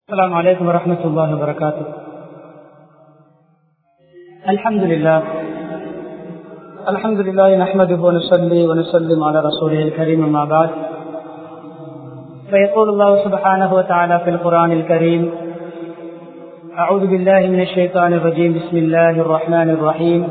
السلام عليكم ورحمة الله وبركاته الحمد لله الحمد لله نحمده ونصلي ونسلم على رسوله الكريم ما بعد فيقول الله سبحانه وتعالى في القرآن الكريم أعوذ بالله من الشيطان الرجيم بسم الله الرحمن الرحيم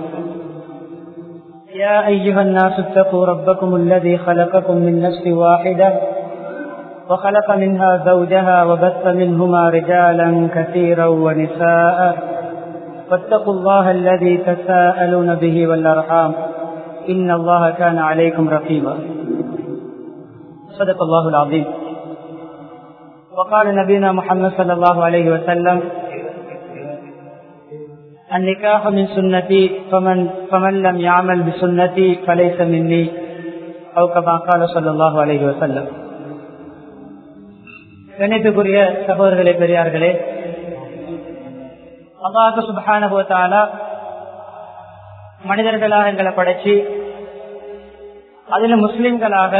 يا أيها الناس اتقوا ربكم الذي خلقكم من نفس واحدة وخلق منها زوجها وبث منهما رجالا كثيرا ونساء واتقوا الله الذي تساءلون به والأرحام إن الله كان عليكم رقيبا صدق الله العظيم وقال نبينا محمد صلى الله عليه وسلم النكاح من سنتي فمن, فمن لم يعمل بسنتي فليس مني أو كما قال صلى الله عليه وسلم கணித்துக்குரிய சகோதரர்களே பெரியார்களே அல்லாஹு சுபகானுபவத்தாலா மனிதர்களாக எங்களை படைச்சு அதில் முஸ்லிம்களாக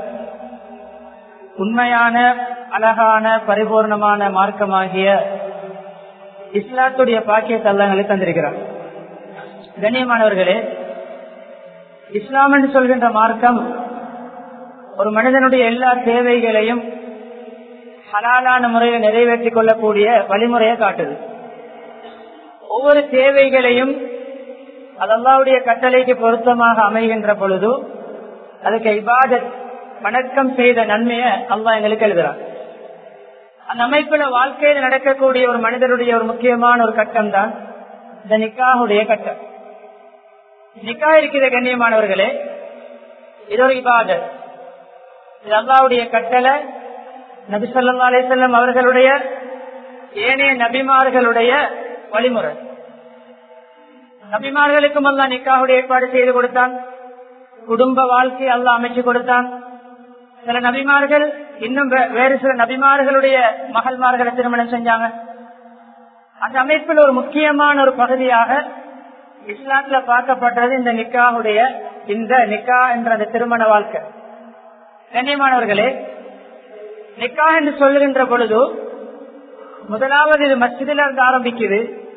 உண்மையான அழகான பரிபூர்ணமான மார்க்கமாகிய இஸ்லாத்துடைய பாக்கிய தள்ளங்களை தந்திருக்கிறார் கண்ணியமானவர்களே இஸ்லாம் என்று சொல்கின்ற மார்க்கம் ஒரு மனிதனுடைய எல்லா தேவைகளையும் ஹலாலான முறையில் நிறைவேற்றிக் கொள்ளக்கூடிய வழிமுறையை காட்டுது ஒவ்வொரு தேவைகளையும் அதல்லாவுடைய கட்டளைக்கு பொருத்தமாக அமைகின்ற பொழுது அதுக்கு இபாத வணக்கம் செய்த நன்மையை அல்லா எங்களுக்கு எழுதுறான் அந்த அமைப்புல வாழ்க்கையில் நடக்கக்கூடிய ஒரு மனிதனுடைய ஒரு முக்கியமான ஒரு கட்டம் தான் இந்த நிக்காவுடைய கட்டம் நிக்கா இருக்கிற கண்ணியமானவர்களே இது ஒரு இபாதத் இது அல்லாவுடைய கட்டளை நபி சொல்லா அலிசல்லம் அவர்களுடைய ஏனைய நபிமார்களுடைய வழிமுறை நபிமார்களுக்கும் அல்லா நிக்காவுடைய ஏற்பாடு செய்து கொடுத்தான் குடும்ப வாழ்க்கை அல்லா அமைச்சு கொடுத்தான் சில நபிமார்கள் இன்னும் வேறு சில நபிமார்களுடைய மகள்மார்களை திருமணம் செஞ்சாங்க அந்த அமைப்பில் ஒரு முக்கியமான ஒரு பகுதியாக இஸ்லாத்துல பார்க்கப்பட்டது இந்த நிக்காவுடைய இந்த நிக்கா என்ற அந்த திருமண வாழ்க்கை கண்ணியமானவர்களே நிக்கா என்று சொல்லுகின்ற பொழுது முதலாவது இது மஸ்ஜிதில் இருந்து ஆரம்பிக்குது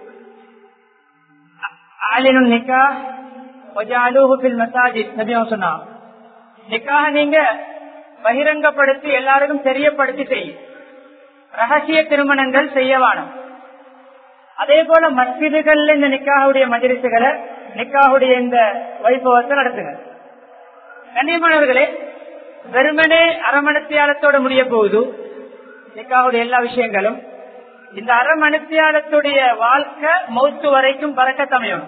ஆலினும் நிக்கா மசாஜித் நபியம் சொன்னா நிக்காக நீங்க பகிரங்கப்படுத்தி எல்லாருக்கும் தெரியப்படுத்தி செய்யும் ரகசிய திருமணங்கள் செய்யவானும் அதே போல மஸ்ஜிதுகள்ல இந்த நிக்காவுடைய மஜரிசுகளை நிக்காவுடைய இந்த வைபவத்தை நடத்துங்க கண்ணியமானவர்களே வெறுமனே அரமணத்தியாலத்தோட முடிய போகுது நிக்காவுடைய எல்லா விஷயங்களும் இந்த அரமணத்தியாலத்துடைய வாழ்க்கை மௌத்து வரைக்கும் பறக்க சமயம்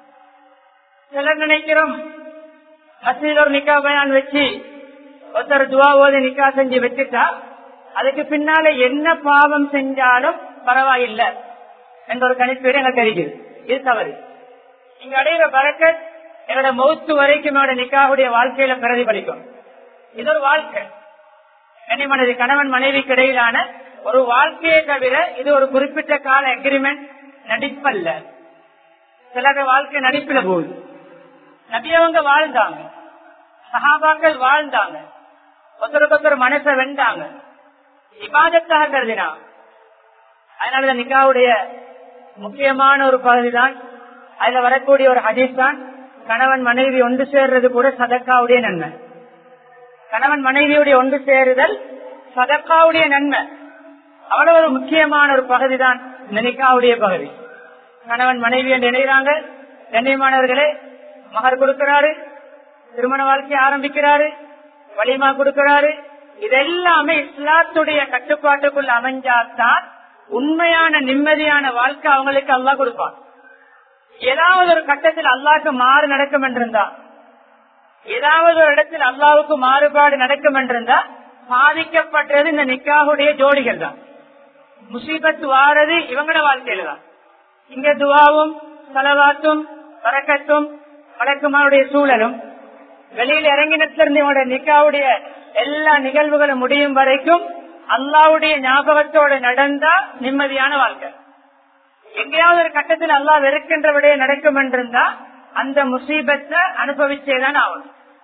சிலர் நினைக்கிறோம் மசீல் ஒரு நிக்கா பயான் வச்சு ஒருத்தர் துவா ஓதி நிக்கா செஞ்சு வச்சுட்டா அதுக்கு பின்னால என்ன பாவம் செஞ்சாலும் பரவாயில்லை என்ற ஒரு கணிப்பீடு எனக்கு தெரியுது இது தவறு இங்க அடையிற பறக்க என்னோட மௌத்து வரைக்கும் என்னோட நிக்காவுடைய வாழ்க்கையில பிரதிபலிக்கும் இது ஒரு வாழ்க்கை கனிமனது கணவன் மனைவிக்கு இடையிலான ஒரு வாழ்க்கையை தவிர இது ஒரு குறிப்பிட்ட கால அக்ரிமெண்ட் நடிப்பல்ல சிலர் வாழ்க்கை நடிப்பில போகுது நபியவங்க வாழ்ந்தாங்க சகாபாக்கள் வாழ்ந்தாங்க ஒருத்தருக்கு ஒருத்தர் மனசை வெண்டாங்க விவாதத்தாக கருதினாங்க அதனால நிக்காவுடைய முக்கியமான ஒரு பகுதி தான் அதுல வரக்கூடிய ஒரு ஹதீஸ் தான் கணவன் மனைவி ஒன்று சேர்றது கூட சதக்காவுடைய நன்மை கணவன் மனைவியுடைய ஒன்று சேருதல் சதக்காவுடைய நன்மை அவ்வளவு ஒரு முக்கியமான ஒரு பகுதி தான் நினைக்காவுடைய பகுதி கணவன் மனைவி என்று இணைகிறாங்க கண்ணியமானவர்களே மகர் கொடுக்கிறாரு திருமண வாழ்க்கை ஆரம்பிக்கிறாரு வலிமா கொடுக்கிறாரு இதெல்லாமே இஸ்லாத்துடைய கட்டுப்பாட்டுக்குள் அமைஞ்சாதான் உண்மையான நிம்மதியான வாழ்க்கை அவங்களுக்கு அல்லா கொடுப்பான் ஏதாவது ஒரு கட்டத்தில் அல்லாக்கு மாறு நடக்கும் என்றிருந்தா ஏதாவது ஒரு இடத்தில் அல்லாவுக்கு மாறுபாடு நடக்கும் என்றிருந்தா பாதிக்கப்பட்டது இந்த நிக்காவுடைய ஜோடிகள் தான் முசீபத்து வாரது இவங்களோட வாழ்க்கையில தான் இங்க துவாவும் செலவாத்தும் பறக்கத்தும் வழக்கமாவுடைய சூழலும் வெளியில் இறங்கினத்திலிருந்து இவனுடைய நிக்காவுடைய எல்லா நிகழ்வுகளும் முடியும் வரைக்கும் அல்லாவுடைய ஞாபகத்தோடு நடந்தா நிம்மதியான வாழ்க்கை எங்கேயாவது ஒரு கட்டத்தில் அல்லா வெறுக்கின்ற விடைய நடக்கும் என்றிருந்தா அந்த முசீபத்தை அனுபவிச்சேதான் ஆகும்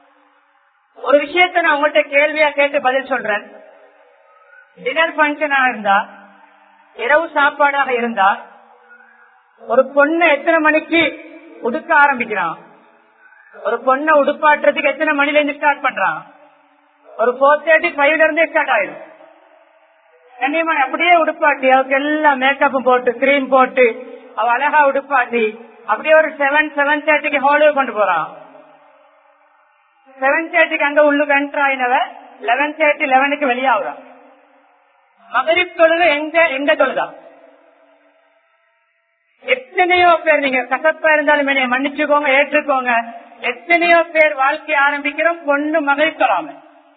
ஒரு விஷயத்த நான் உங்கள்கிட்ட கேள்வியா கேட்டு பதில் சொல்றேன் டின்னர் பங்கனா இருந்தா இரவு சாப்பாடாக இருந்தா ஒரு பொண்ணு எத்தனை மணிக்கு உடுக்க ஆரம்பிக்கிறான் ஒரு பொண்ணை உடுப்பாட்டுறதுக்கு எத்தனை மணில இருந்து ஸ்டார்ட் பண்றான் ஒரு போர் தேர்ட்டி ஃபைவ்ல இருந்தே ஸ்டார்ட் ஆயிடும் கண்ணியமான அப்படியே உடுப்பாட்டி அவருக்கு எல்லாம் மேக்கப்பும் போட்டு கிரீம் போட்டு அவ அழகா உடுப்பாட்டி அப்படியே ஒரு செவன் செவன் தேர்ட்டிக்கு ஹோலு கொண்டு போறான் செவன் தேர்ட்டிக்கு அங்க உள்ளுக்கு என்டர் ஆயினவ லெவன் தேர்ட்டி லெவனுக்கு வெளியாகுறான் மகரிப் தொழுது எங்க எங்க தொழுதா எத்தனையோ பேர் நீங்க கசப்பா இருந்தாலும் என்னைய மன்னிச்சுக்கோங்க ஏற்றுக்கோங்க எத்தனையோ பேர் வாழ்க்கை ஆரம்பிக்கிறோம் பொண்ணு மகரித்தலாம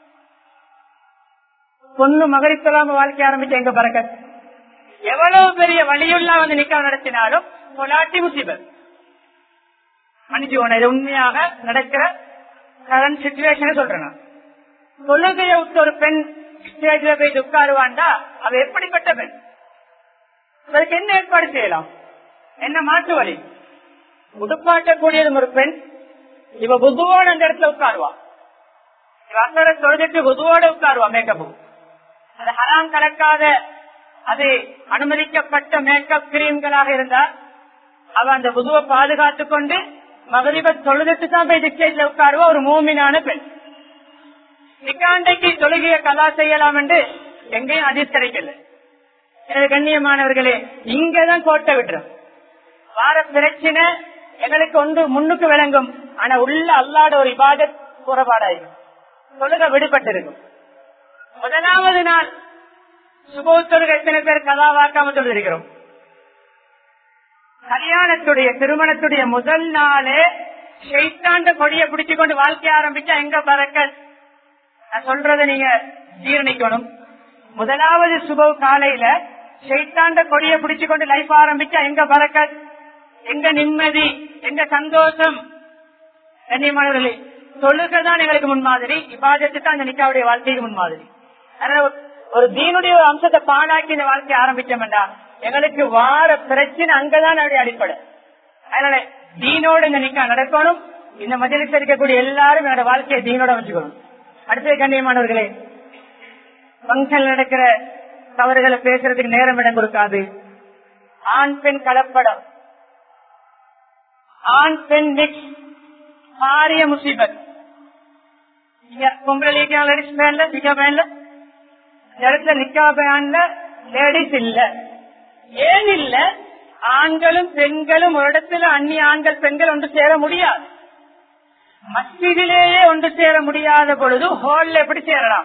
பொண்ணு மகரித்தலாம வாழ்க்கை ஆரம்பிச்ச எங்க பறக்க எவ்வளவு பெரிய வழியுள்ளா வந்து நிக்கா நடத்தினாலும் பொலாட்டி முசிபர் மன்னிச்சுக்கோங்க இது உண்மையாக நடக்கிற கரண்ட் சுச்சுவேஷன் சொல்றேன் நான். தொழுகையை விட்டு ஒரு பெண் ஸ்டேஜ்ல போய் உட்காருவாண்டா அவ எப்படிப்பட்ட பெண் அதற்கு என்ன ஏற்பாடு செய்யலாம் என்ன மாற்று வழி உடுப்பாட்டக்கூடியது ஒரு பெண் இவ புதுவோட அந்த இடத்துல உட்காருவா இவ அசர தொழுதுட்டு புதுவோட உட்காருவா மேக்கப் அது ஹராம் கலக்காத அது அனுமதிக்கப்பட்ட மேக்கப் கிரீம்களாக இருந்தா அவ அந்த புதுவை பாதுகாத்துக் கொண்டு மகரிப தொழுதுட்டு தான் போய் டிஸ்டேஜ்ல உட்காருவா ஒரு மூமினான பெண் நிக்காண்டைக்கு தொழுகைய கலா செய்யலாம் என்று எங்கேயும் அதிர் கிடைக்கல எனவே கண்ணியமானவர்களே இங்கதான் கோட்டை விட்டுரும் வார பிரச்சனை எங்களுக்கு ஒன்று முன்னுக்கு விளங்கும் ஆனா உள்ள அல்லாட ஒரு இபாதத் குறைபாடாயிருக்கும் தொழுக விடுபட்டிருக்கும் முதலாவது நாள் சுபோத்தொழுக எத்தனை பேர் கதாவாக்காம சொல்லிருக்கிறோம் கல்யாணத்துடைய திருமணத்துடைய முதல் நாளே ஷெய்தாண்ட கொடியை பிடிச்சு கொண்டு வாழ்க்கை ஆரம்பிச்சா எங்க பறக்க நான் சொல்றத நீங்க ஜீரணிக்கணும் முதலாவது சுப காலையில ஷெய்தாண்ட கொடியை பிடிச்சு கொண்டு லைஃப் ஆரம்பிச்சா எங்க பறக்க எங்க நிம்மதி எங்க சந்தோஷம் கண்ணியமானவர்களே தொழுகைதான் எங்களுக்கு முன்மாதிரி இபாதத்து தான் அந்த நிக்காவுடைய வாழ்க்கைக்கு முன்மாதிரி அதனால ஒரு தீனுடைய ஒரு அம்சத்தை பாழாக்கி இந்த வாழ்க்கையை ஆரம்பிச்சோம்டா எங்களுக்கு வார பிரச்சனை அங்கதான் அவருடைய அடிப்படை அதனால தீனோடு இந்த நிக்கா நடக்கணும் இந்த மஜலிஸ் இருக்கக்கூடிய எல்லாரும் என்னோட வாழ்க்கையை தீனோட வச்சுக்கணும் அடுத்தது கண்ணியமானவர்களே பங்கன் நடக்கிற தவறுகளை பேசுறதுக்கு நேரம் இடம் கொடுக்காது ஆண் பெண் கலப்படம் ஆண் பெண் மிக்ஸ் பாரிய முசீபத் பொம்பளை லீக்கா லேடிஸ் பேன்ல நிக்கா பேன்ல இடத்துல நிக்கா பேன்ல லேடிஸ் இல்ல ஏன் இல்ல ஆண்களும் பெண்களும் ஒரு இடத்துல அந்நிய ஆண்கள் பெண்கள் ஒன்று சேர முடியாது மஸ்ஜிதிலேயே ஒன்று சேர முடியாத பொழுது ஹால்ல எப்படி சேரலாம்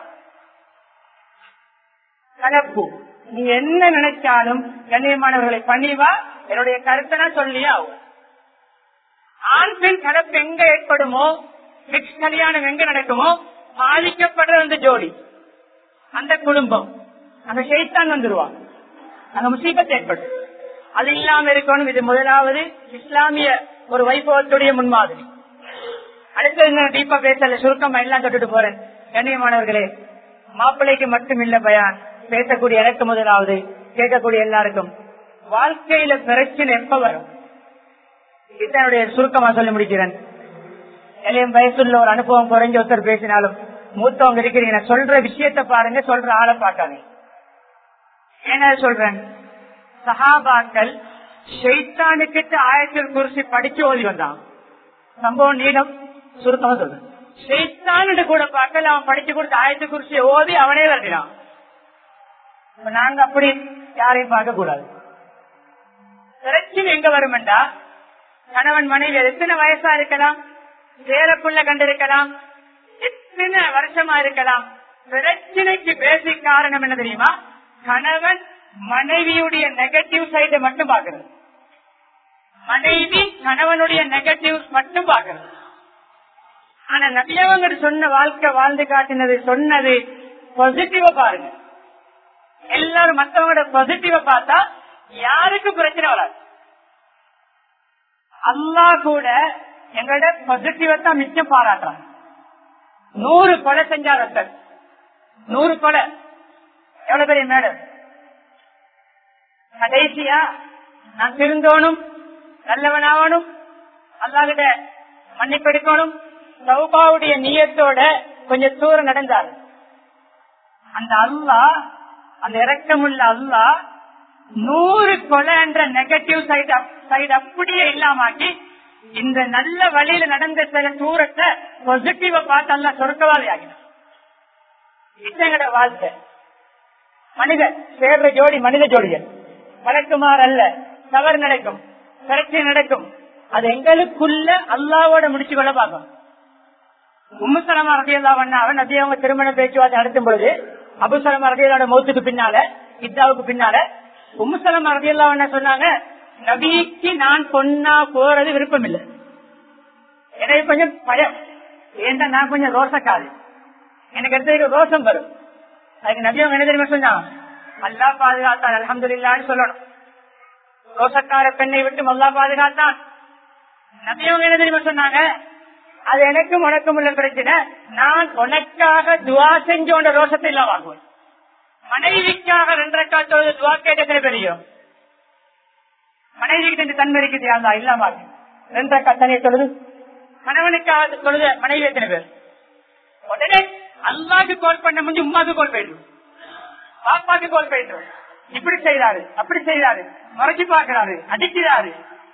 கலப்பு நீ என்ன நினைச்சாலும் கண்ணியமானவர்களை பணிவா என்னுடைய கருத்தை நான் சொல்லியே ஆகும் ஆண் பெண் கலப்பு எங்க ஏற்படுமோ மிக்ஸ் கல்யாணம் எங்க நடக்குமோ பாதிக்கப்படுற அந்த ஜோடி அந்த குடும்பம் அங்க ஷெய்தான் வந்துருவான் அங்க முசீபத் ஏற்படும் அது இல்லாம இருக்கணும் இது முதலாவது இஸ்லாமிய ஒரு வைபவத்துடைய முன்மாதிரி அடுத்தது நான் டீப்பா பேசல சுருக்கமா எல்லாம் தொட்டுட்டு போறேன் கண்ணியமானவர்களே மாப்பிள்ளைக்கு மட்டும் இல்ல பயான் பேசக்கூடிய எனக்கு முதலாவது கேட்கக்கூடிய எல்லாருக்கும் வாழ்க்கையில பிரச்சனை எப்ப வரும் இதனுடைய சுருக்கமா சொல்லி முடிக்கிறேன் என் வயசுள்ள ஒரு அனுபவம் குறைஞ்ச ஒருத்தர் பேசினாலும் மூத்தவங்க இருக்கிறீங்க நான் சொல்ற விஷயத்த பாருங்க சொல்ற ஆளை பார்க்காதீங்க என்ன சொல்றேன் சஹாபாக்கள் ஷெய்தானுக்கிட்ட ஆயத்தில் குறிச்சி படிச்சு ஓதி வந்தான் சம்பவம் நீளம் சுருக்கமா சொல்றேன் ஷெய்தானு கூட பார்க்கல அவன் படிச்சு கொடுத்த ஆயத்து குறிச்சியை ஓதி அவனே வருகிறான் இப்ப நாங்க அப்படி யாரையும் பார்க்க கூடாது பிரச்சனை எங்க வருமெண்டா கணவன் மனைவி எத்தனை வயசா இருக்கலாம் சேரப்புள்ள கண்டிருக்கலாம் எத்தனை வருஷமா இருக்கலாம் பிரச்சனைக்கு பேசிக் காரணம் என்ன தெரியுமா கணவன் மனைவியுடைய நெகட்டிவ் சைடை மட்டும் பாக்குறது மனைவி கணவனுடைய நெகட்டிவ் மட்டும் பாக்குறது ஆனா நபியவங்க சொன்ன வாழ்க்கை வாழ்ந்து காட்டினது சொன்னது பாசிட்டிவ பாருங்க எல்லாரும் மத்தவங்களோட பாசிட்டிவ பார்த்தா யாருக்கும் பிரச்சனை வராது அல்லா கூட எங்களோட பாசிட்டிவ தான் மிச்சம் பாராட்டுறாங்க நூறு கொலை செஞ்சார் ஒருத்தர் நூறு கொலை எவ்வளவு பெரிய மேடம் கடைசியா நான் திருந்தோணும் நல்லவனாகணும் அல்லாகிட்ட மன்னிப்பு எடுக்கணும் சௌபாவுடைய நீயத்தோட கொஞ்சம் தூரம் நடந்தார் அந்த அல்லா அந்த இறக்கமுள்ள அல்லா நூறு கொலை என்ற நெகட்டிவ் சைடு சைடு அப்படியே இல்லாமாக்கி இந்த நல்ல வழியில நடந்த சில தூரத்தை பாசிட்டிவ பார்த்து அல்ல சொர்க்கவாதி ஆகினார் எங்கட வாழ்க்கை மனித சேர்ற ஜோடி மனித ஜோடிகள் வழக்குமாறு அல்ல தவறு நடக்கும் பிரச்சனை நடக்கும் அது எங்களுக்குள்ள அல்லாவோட முடிச்சு கொள்ள பார்க்கும் உம்முசலமா ரதியல்லா அவன் நபி அவங்க திருமண பேச்சுவார்த்தை நடத்தும் பொழுது அபுசலமா ரதியல்லாவோட மௌத்துக்கு பின்னால இத்தாவுக்கு பின்னால உம்முசலமா ரதியல்லா சொன்னாங்க நபிக்கு நான் பொண்ணா போறது விருப்பம் இல்லை எனக்கு கொஞ்சம் பயம் ஏன்டா நான் கொஞ்சம் ரோசக்காது எனக்கு எடுத்து ரோசம் வரும் அதுக்கு நபி அவங்க என்ன தெரியுமா சொன்னாங்க அல்லா பாதுகாத்தான் அலமதுல்லான்னு சொல்லணும் ரோசக்கார பெண்ணை விட்டு அல்லா பாதுகாத்தான் நபி அவங்க என்ன தெரியுமா சொன்னாங்க அது எனக்கும் உனக்கும் உள்ள பிரச்சனை நான் உனக்காக துவா செஞ்சோண்ட ரோசத்தை எல்லாம் வாங்குவேன் மனைவிக்காக ரெண்டரை காத்தோடு துவா கேட்ட பெரியும் மனைவிக்கு இந்த தன்மை இருக்குது யாரா இல்லாம ரெண்டரை காத்தனையை சொல்லுது கணவனுக்காக சொல்லுது மனைவி எத்தனை பேர் உடனே அல்லாக்கு கால் பண்ண முடிஞ்சு உமாக்கு கால் போயிடும் பாப்பாக்கு கால் போயிடும் இப்படி செய்யறாரு அப்படி செய்யறாரு மறைச்சு பார்க்கிறாரு அடிக்கிறாரு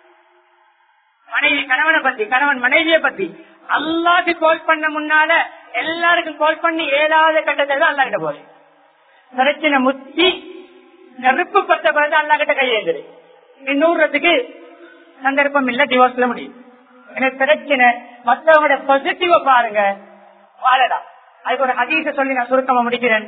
மனைவி கணவனை பத்தி கணவன் மனைவிய பத்தி அல்லாக்கு கால் பண்ண முன்னால எல்லாருக்கும் கால் பண்ணி ஏழாவது கட்டத்தை தான் அல்லா கிட்ட போகுது பிரச்சனை முத்தி நெருப்பு பத்த பிறகு அல்லா கிட்ட கையேங்குது இன்னூறுறதுக்கு சந்தர்ப்பம் இல்ல டிவோர்ஸ்ல முடியும் எனக்கு பிரச்சனை மற்றவங்களோட பாசிட்டிவ பாருங்க வாழலாம் அதுக்கு ஒரு ஹதீச சொல்லி நான் சுருக்கமா முடிக்கிறேன்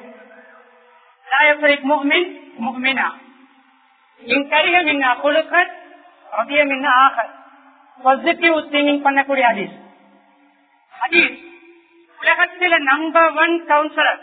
பாசிட்டிவ் திங்கிங் பண்ணக்கூடிய ஹதீஸ் ஹதீஸ் உலகத்தில number one councillor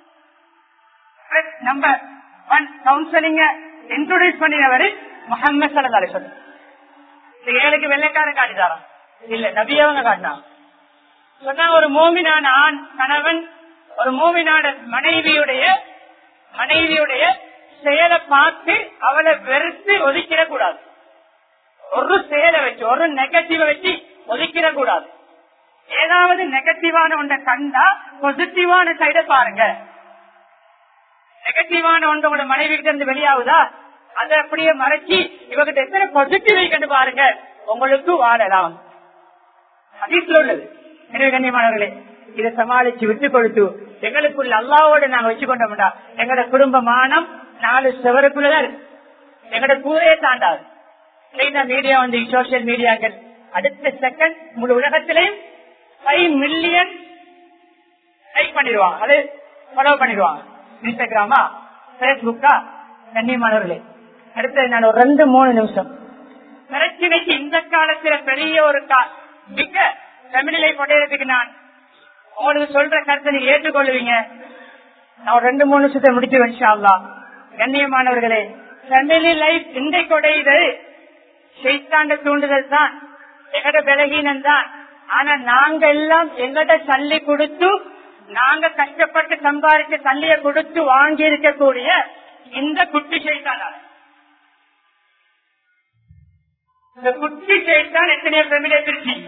number one கவுன்சிலிங்க இன்ட்ரோடியூஸ் பண்ணினவர் முகமது சல்லா அலிஸ்வலம் இந்த ஏழுக்கு வெள்ளைக்காரன் காட்டிதாராம் இல்ல நபியவங்க காட்டினான் சொன்னா ஒரு மோமினான ஆண் கணவன் ஒரு மோமினான மனைவியுடைய மனைவியுடைய செயலை பார்த்து அவளை வெறுத்து ஒதுக்கிட கூடாது ஒரு செயலை வச்சு ஒரு நெகட்டிவ வச்சு ஒதுக்கிட கூடாது ஏதாவது நெகட்டிவான ஒன்றை கண்டா பாசிட்டிவான சைட பாருங்க நெகட்டிவான ஒன்று உங்களோட மனைவி கிட்ட இருந்து வெளியாகுதா அதை அப்படியே மறைச்சி இவகிட்ட எத்தனை பாசிட்டிவை கண்டு பாருங்க உங்களுக்கு வாழலாம் அதிசல உள்ளது எனவே கண்ணியமானவர்களே இதை சமாளிச்சு விட்டு கொடுத்து எங்களுக்குள்ள அல்லாவோட நாங்க வச்சு கொண்டோம்டா எங்களோட குடும்ப மானம் நாலு செவருக்குள்ளதான் இருக்கு எங்களோட கூரையே தாண்டாது மீடியா வந்து சோசியல் மீடியாக்கள் அடுத்த செகண்ட் முழு உலகத்திலையும் ஃபைவ் மில்லியன் லைக் பண்ணிடுவாங்க அது ஃபாலோ பண்ணிடுவாங்க இன்ஸ்டாகிராமா பேஸ்புக்கா கண்ணியமானவர்களே அடுத்து நான் ஒரு ரெண்டு மூணு நிமிஷம் பிரச்சனைக்கு இந்த காலத்துல பெரிய ஒரு மிக தமிழிலை கொடையறதுக்கு நான் உங்களுக்கு சொல்ற கருத்தை நீங்க ஏற்றுக்கொள்வீங்க நான் ஒரு ரெண்டு மூணு நிமிஷத்தை முடிச்சு வச்சாலாம் கண்ணியமானவர்களே ஃபேமிலி லைஃப் இந்த கொடையுது செய்தாண்ட தூண்டுதல் தான் எங்கட பலகீனம் தான் ஆனா நாங்க எல்லாம் எங்கட சல்லி கொடுத்து நாங்க கஷ்டப்பட்டு சம்பாதிச்ச சல்லிய கொடுத்து வாங்கி இருக்கக்கூடிய இந்த குட்டி செய்தான் இந்த குட்டி செய்தான் எத்தனையோ ஃபேமிலியை பிரிச்சு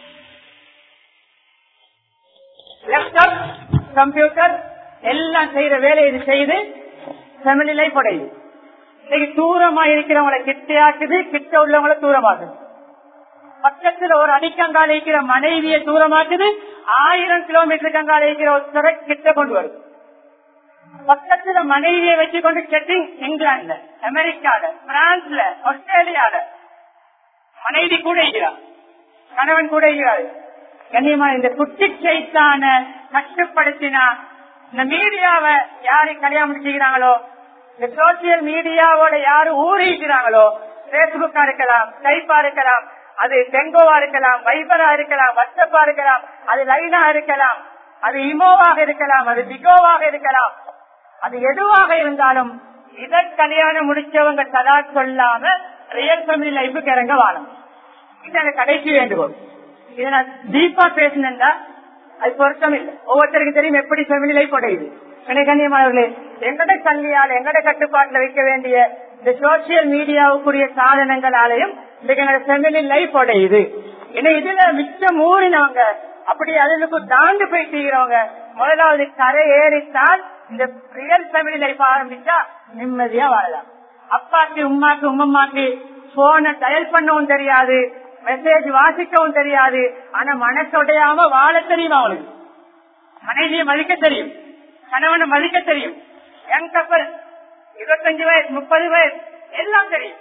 லேப்டாப் கம்ப்யூட்டர் எல்லாம் செய்யற வேலையை இது செய்து ஃபேமிலி லைஃப் உடையுது இன்னைக்கு தூரமா இருக்கிறவங்களை கிட்டையாக்குது கிட்ட உள்ளவங்களை தூரமாக்குது பக்கத்துல ஒரு அடிக்கங்கால இருக்கிற மனைவியை தூரமாக்குது ஆயிரம் கிலோமீட்டர் கங்கால இருக்கிற ஒருத்தரை கிட்ட கொண்டு வருது பக்கத்துல மனைவியை வச்சு கொண்டு செட்டிங் இங்கிலாந்துல அமெரிக்கால பிரான்ஸ்ல ஆஸ்திரேலியால மனைவி கூட இருக்கிறார் கணவன் கூட இருக்கிறார் கண்ணியமா இந்த குட்டி சைத்தான கஷ்டப்படுத்தினா இந்த மீடியாவை யாரு கல்யாணம் முடிச்சுக்கிறாங்களோ இந்த சோசியல் மீடியாவோட யாரு ஊறிக்கிறாங்களோ பேஸ்புக்கா இருக்கலாம் டைப்பா இருக்கலாம் அது டெங்கோவா இருக்கலாம் வைபரா இருக்கலாம் வாட்ஸ்அப்பா இருக்கலாம் அது லைனா இருக்கலாம் அது இமோவாக இருக்கலாம் அது பிகோவாக இருக்கலாம் அது எதுவாக இருந்தாலும் இதை கல்யாணம் முடிச்சவங்க சதா சொல்லாம ரியல் ஃபேமிலி லைஃபுக்கு இறங்க வாழும் இது எனக்கு கடைசி வேண்டுகோள் இதை நான் டீப்பா பேசினேன்டா அது பொருத்தம் இல்லை ஒவ்வொருத்தருக்கும் தெரியும் எப்படி ஃபேமிலி லைஃப் உடையுது கண்ணியமானவர்களே எங்கட கல்வியால் எங்கட கட்டுப்பாட்டுல வைக்க வேண்டிய இந்த சோசியல் மீடியாவுக்குரிய சாதனங்களாலையும் ஃபேமிலி லைஃப் உடையுது ஏன்னா இதுல மிச்சம் ஊறினவங்க அப்படி அதுக்கு தாண்டு போய் செய்கிறவங்க முதலாவது கரை ஏறித்தான் இந்த ரியல் ஃபேமிலி லைஃப் ஆரம்பிச்சா நிம்மதியா வாழலாம் அப்பாக்கு உமாக்கு உம்மம்மாக்கு போனை டயல் பண்ணவும் தெரியாது மெசேஜ் வாசிக்கவும் தெரியாது ஆனா மனசுடையாம வாழ தெரியும் அவளுக்கு மனைவியை மதிக்க தெரியும் கணவனை மதிக்க தெரியும் யங் கப்பல் இருபத்தஞ்சு வயசு முப்பது வயசு எல்லாம் தெரியும்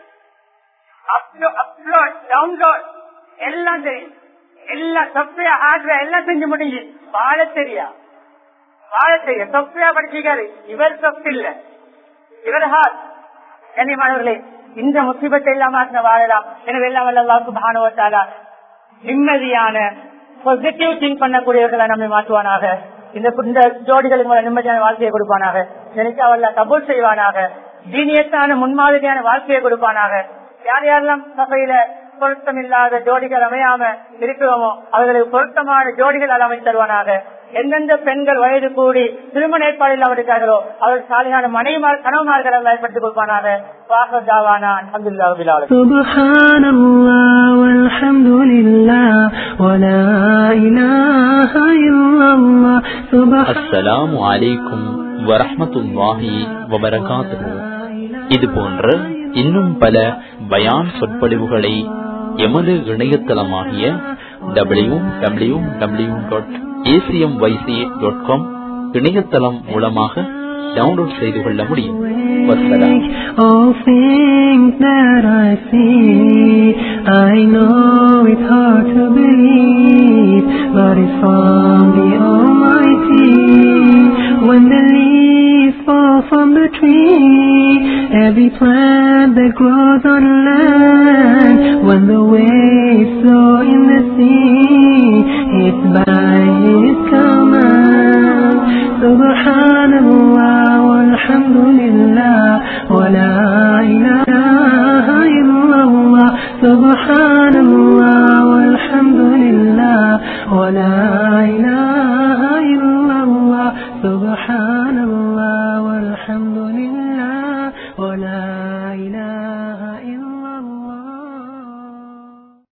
அப்லோட் டவுன்லோட் எல்லாம் தெரியும் எல்லாம் சாஃப்ட்வேர் ஹார்ட்வேர் எல்லாம் செஞ்சு முடிஞ்சு வாழ தெரியா வாழ தெரியும் சாஃப்ட்வேர் படிச்சிருக்காரு இவர் சொத்து இல்ல இவர் ஹார்ட் கண்ணியமானவர்களே இந்த முசிபத்தை இல்லாம வாழலாம் எனவே எல்லாம் வல்லல்லாஹு சுப்ஹானஹு வ தஆலா நிம்மதியான பாசிட்டிவ் திங்க் பண்ணக்கூடியவர்களை நம்மை மாற்றுவானாக இந்த இந்த ஜோடிகளுக்கு மேல நிம்மதியான வாழ்க்கையை கொடுப்பானாக நினைக்க அவல்ல கபூல் செய்வானாக தீனியத்தான முன்மாதிரியான வாழ்க்கையை கொடுப்பானாக யார் யாரெல்லாம் சபையில பொருத்தம் இல்லாத ஜோடிகள் அமையாம இருக்கிறோமோ அவர்களுக்கு பொருத்தமான ஜோடிகள் அமைத்து தருவானாக எந்தெந்த பெண்கள் வயது கூடி திருமண ஏற்பாடு இல்லாமல் இருக்கார்களோ அவர் சாலையான மனைவிமார் கணவன்மார்கள் எல்லாம் ஏற்படுத்திக் கொடுப்பானாக வாசதாவானா அல்ஹம்துலில்லாஹ் سبحان الله والحمد لله ولا إله إلا الله سبحان அஸ்ஸலாமு அலைக்கும் வரஹ்மத்துல்லாஹி வபரகாத்துஹு இது போன்ற இன்னும் பல பயான் சொற்பொழிவுகளை எமது இணையதளமாகிய W W W dot ACM YC dot com இணையதளம் மூலமாக டவுன்லோட் செய்து கொள்ள முடியும் வசலாம் All things that I see, I know it's hard to believe, but it's from the Almighty. When the leaves fall from the tree, every plant that grows on land, when the waves flow in the sea, it's by His command. Subhanallah walhamdulillah wa la ilaha illallah. Subhanallah walhamdulillah wa la ilaha illallah. Subhanallah walhamdulillah wa la ilaha